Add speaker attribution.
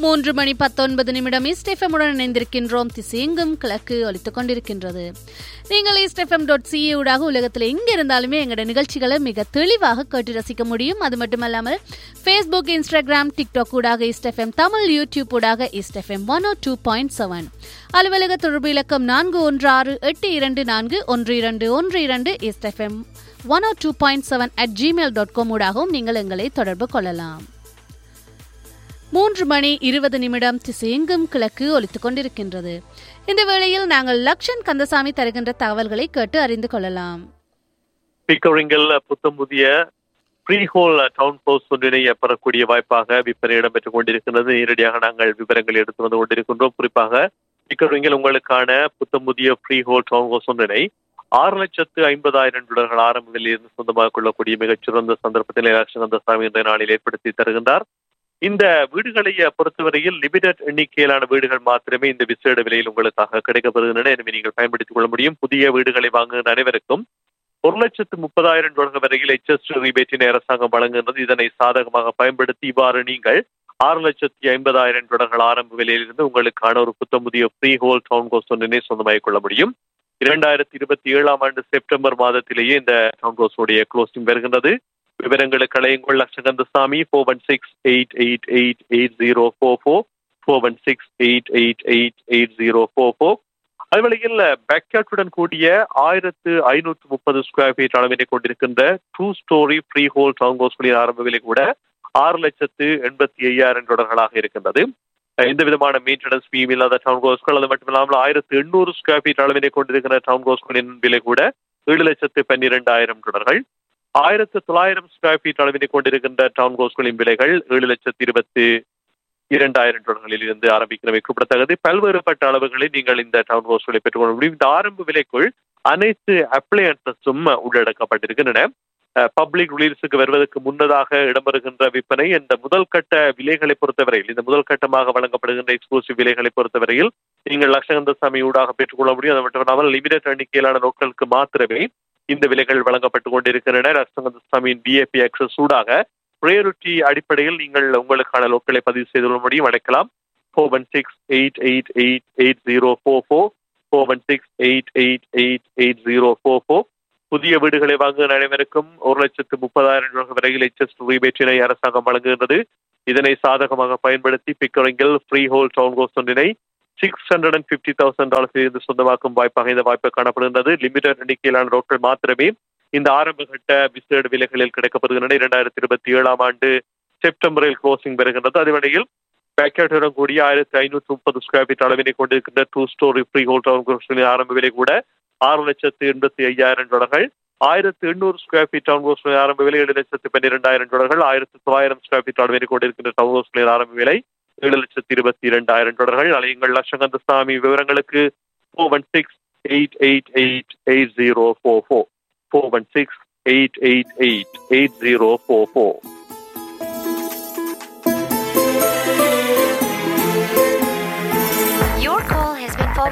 Speaker 1: மூன்று மணி பத்தொன்பது நிமிடம் இஸ்டெஃபமுடன் இணைந்திருக்கின்றோம் திசையெங்கும் கிழக்கு ஒலித்துக் கொண்டிருக்கின்றது நீங்கள் இஸ்டெஃபம் டாட் சிஏ ஊடாக உலகத்தில் எங்க இருந்தாலுமே எங்களோட நிகழ்ச்சிகளை மிக தெளிவாக கேட்டு ரசிக்க முடியும் அது மட்டுமல்லாமல் ஃபேஸ்புக் இன்ஸ்டாகிராம் டிக்டாக் ஊடாக இஸ்டெஃபம் தமிழ் யூடியூப் ஊடாக இஸ்டெஃபம் one O two point seven அலுவலக தொடர்பு இலக்கம் நான்கு ஒன்று ஆறு எட்டு இரண்டு நான்கு ஒன்று இரண்டு ஒன்று இரண்டு இஸ்டெஃபம் one O two point seven at Gmail dot com ஊடாகவும் நீங்கள் எங்களை தொடர்பு கொள்ளலாம் மூன்று மணி இருபது நிமிடம் திசையெங்கும் கிழக்கு ஒலித்துக் கொண்டிருக்கின்றது இந்த வேளையில் நாங்கள் லக்ஷன் கந்தசாமி தருகின்ற தகவல்களை கேட்டு அறிந்து கொள்ளலாம்
Speaker 2: பிக்கரிங்கில் புத்தம் புதிய ஃப்ரீ ஹோல் டவுன் ஹவுஸ் ஒன்றினை பெறக்கூடிய வாய்ப்பாக விற்பனை இடம்பெற்றுக் கொண்டிருக்கிறது நேரடியாக நாங்கள் விவரங்கள் எடுத்து வந்து கொண்டிருக்கின்றோம் குறிப்பாக பிக்கரிங்கில் உங்களுக்கான புத்தம் புதிய ஃப்ரீ ஹோல் டவுன் ஹவுஸ் ஒன்றினை ஆறு லட்சத்து ஐம்பதாயிரம் டாலர்கள் ஆரம்ப விலையில் இருந்து சொந்தமாக கொள்ளக்கூடிய மிகச்சிறந்த சந்தர்ப்பத்தில் லட்சம் கந்தசாமி இன்றைய நாளில் ஏற்படுத்தி தருகின்றார் இந்த வீடுகளை பொறுத்தவரையில் லிமிடெட் எண்ணிக்கையிலான வீடுகள் மாத்திரமே இந்த விசேட விலையில் உங்களுக்காக கிடைக்கப்படுகின்றன எனவே நீங்கள் பயன்படுத்திக் கொள்ள முடியும் புதிய வீடுகளை வாங்குகிற அனைவருக்கும் ஒரு லட்சத்து முப்பதாயிரம் டாலர் வரையில் எச்எஸ் ரிபேட்டினை அரசாங்கம் வழங்குகின்றது இதனை சாதகமாக பயன்படுத்தி இவ்வாறு நீங்கள் ஆறு லட்சத்தி ஐம்பதாயிரம் டாலர்கள் ஆரம்ப விலையிலிருந்து உங்களுக்கான ஒரு புத்தம் புதிய ஃப்ரீ ஹோல் டவுன் கோஸ் ஒன்றினை சொந்தமாகிக் கொள்ள முடியும் இரண்டாயிரத்தி இருபத்தி ஏழாம் ஆண்டு செப்டம்பர் மாதத்திலேயே இந்த டவுன் ஹவுஸ் உடைய க்ளோசிங் வருகின்றது விவரங்களுக்கு அழையுங்கள் Lakshakanthasamy four one six eight eight eight eight zero four four four one six eight eight eight eight zero four four அதுவழியில் பேக்யார்டுடன் கூடிய ஆயிரத்து ஐநூற்று முப்பது ஸ்கொயர் ஃபீட் அளவினை கொண்டிருக்கின்ற two storey freehold town ஹவுஸ்களின் ஆரம்ப விலை கூட ஆறு லட்சத்து எண்பத்தி ஐயாயிரம் டாலர்களாக இருக்கின்றது எந்த விதமான மெயின்டெனன்ஸ் ஃபீம் இல்லாத டவுன் ஹவுஸ்கள் அது மட்டும் இல்லாமல் ஆயிரத்து எண்ணூறு ஸ்கொயர் ஃபீட் அளவினை கொண்டிருக்கிற டவுன் ஹவுஸ்களின் விலை கூட ஏழு லட்சத்து பன்னிரெண்டாயிரம் டாலர்கள் ஆயிரத்து தொள்ளாயிரம் ஸ்கொயர் ஃபீட் அளவினை கொண்டிருக்கின்ற டவுன் ஹவுஸ்களின் விலைகள் ஏழு லட்சத்து இருபத்தி இரண்டாயிரம் டாலர்களில் இருந்து ஆரம்பிக்கிறவை குறிப்பிடத்தக்கது பல்வேறுபட்ட அளவுகளில் நீங்கள் இந்த டவுன் ஹவுஸ்களை பெற்றுக்கொள்ள முடியும் இந்த ஆரம்ப விலைக்குள் அனைத்து அப்ளையன்சஸும் உள்ளடக்கப்பட்டிருக்கின்றன பப்ளிக் ரிலீஸுக்கு வருவதற்கு முன்னதாக இடம்பெறுகின்ற விற்பனை இந்த முதல் கட்ட விலைகளை பொறுத்தவரையில் இந்த முதல் கட்டமாக வழங்கப்படுகின்ற எக்ஸ்க்ளூசிவ் விலைகளை பொறுத்தவரையில் நீங்கள் லட்சகந்தசாமி ஊடாக பெற்றுக்கொள்ள முடியும் அது மட்டுமல்லாமல் லிமிடெட் எண்ணிக்கையிலான நோக்களுக்கு மாத்திரமே இந்த விலைகள் வழங்கப்பட்டுக் கொண்டிருக்கின்றன லட்சகந்தசாமியின் பிஏபி ஆக்சஸ் ஊடாக ப்ரையாரிட்டி அடிப்படையில் நீங்கள் உங்களுக்கான லோக்களை பதிவு செய்து கொள்ள முடியும் அழைக்கலாம் four one six eight eight eight eight zero four four four one six eight eight eight eight zero four four புதிய வீடுகளை வாங்குகிற அனைவருக்கும் ஒரு லட்சத்து முப்பதாயிரம் ரூபாய் வரையில் எச்எஸ் ரீபேட்டினை அரசாங்கம் வழங்குகின்றது இதனை சாதகமாக பயன்படுத்தி பிக்கரிங்கில் ஃப்ரீ ஹோல் டவுன் ஹவுஸ் ஒன்றினை six hundred and fifty thousand dollars இருந்து சொந்தமாக்கும் வாய்ப்பாக இந்த வாய்ப்பு காணப்படுகின்றது லிமிடெட் எண்ணிக்கையிலான ரோட்கள் மாத்திரமே இந்த ஆரம்ப கட்ட விசேட விலைகளில் கிடைக்கப்படுகின்றன இரண்டாயிரத்தி இருபத்தி ஏழாம் ஆண்டு செப்டம்பரில் க்ளோசிங் வருகின்றது அதேவேளையில் பேக்கெட்டுடன் கூடிய ஆயிரத்தி ஐநூற்றி முப்பது ஸ்கொயர் ஃபீட் அளவினை கொண்டிருக்கின்ற two storey freehold town ஆரம்ப விலை கூட ஆறு லட்சத்து எண்பத்தி ஐயாயிரம் டாலர்கள் ஆயிரத்து எண்ணூறு ஸ்கொயர் ஃபீட் டவுன் ஹவுஸ் ஆரம்ப விலை ஏழு லட்சத்து பன்னிரெண்டாயிரம் டாலர்கள் ஆயிரத்து தொள்ளாயிரம் ஸ்கொயர் ஃபீட் அளவினை கொண்டிருக்கின்ற டவுன் ஹவுஸ்களின் ஆரம்ப விலை ஏழு லட்சத்து இருபத்தி இரண்டாயிரம் டாலர்கள் அலையுங்கள் லட்சகந்த சாமி விவரங்களுக்கு four one six eight eight eight eight zero four four four one six eight eight eight eight zero four four